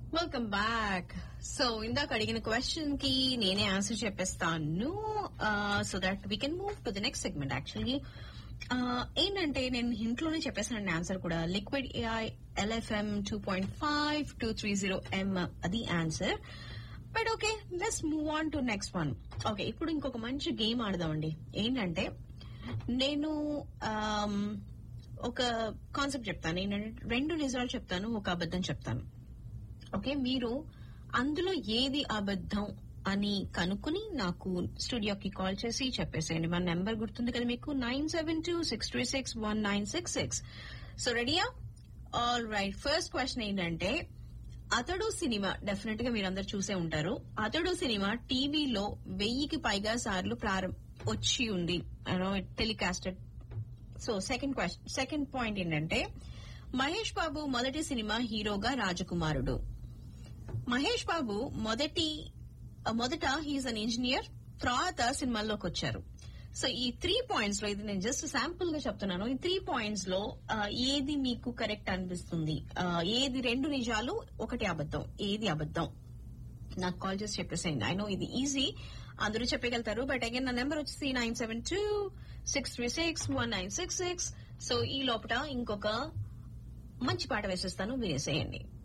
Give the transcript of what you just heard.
welcome back so ఇందాక అడిగిన question కి నేనే ఆన్సర్ చెప్పేస్తాను so that we can move to the next segment actually ఏంటంటే నేను ఇంట్లోనే చెప్పేసాను ఆన్సర్ కూడా liquid AI LFM two point five two three zero M అది answer but okay let's move on to next one okay ఇప్పుడు ఇంకొక మంచి game ఆడదామండి ఏంటంటే నేను um, ఒక కాన్సెప్ట్ చెప్తాను ఏంటంటే రెండు నిజాలు చెప్తాను ఒక అబద్ధం చెప్తాను ఓకే మీరు అందులో ఏది అబద్ధం అని కనుక్కుని నాకు స్టూడియోకి కాల్ చేసి చెప్పేసేయండి మన నెంబర్ గుర్తుంది కదా మీకు nine seven two six three six one nine six six so రెడీయా ఆల్ రైట్ ఫస్ట్ క్వశ్చన్ ఏంటంటే అతడు సినిమా డెఫినెట్ గా మీరందరూ చూసే ఉంటారు అతడు సినిమా టీవీలో వెయ్యికి పైగా సార్లు ప్రారంభ వచ్చి ఉంది telecasted so second question second point ఏంటంటే మహేష్ బాబు మొదటి సినిమా హీరోగా రాజకుమారుడు మహేష్ బాబు మొదటి మొదట హీఈస్ అన్ ఇంజనీర్ తర్వాత సినిమాల్లోకి వచ్చారు సో ఈ త్రీ పాయింట్స్ లో ఇది నేను జస్ట్ శాంపుల్ గా చెప్తున్నాను ఈ త్రీ పాయింట్స్ లో ఆ, ఏది మీకు కరెక్ట్ అనిపిస్తుంది ఆ, ఏది రెండు నిజాలు ఒకటి అబద్ధం ఏది అబద్ధం నాకు కాల్ చేసి చెప్పేసేయండి ఐ నో ఇది ఈజీ అందరూ చెప్పగలుగుతారు బట్ అగైన్ నా నెంబర్ వచ్చేసి nine seven two six three six one nine six six so ఈ లోపల ఇంకొక మంచి పాట వేసేస్తాను వినేసేయండి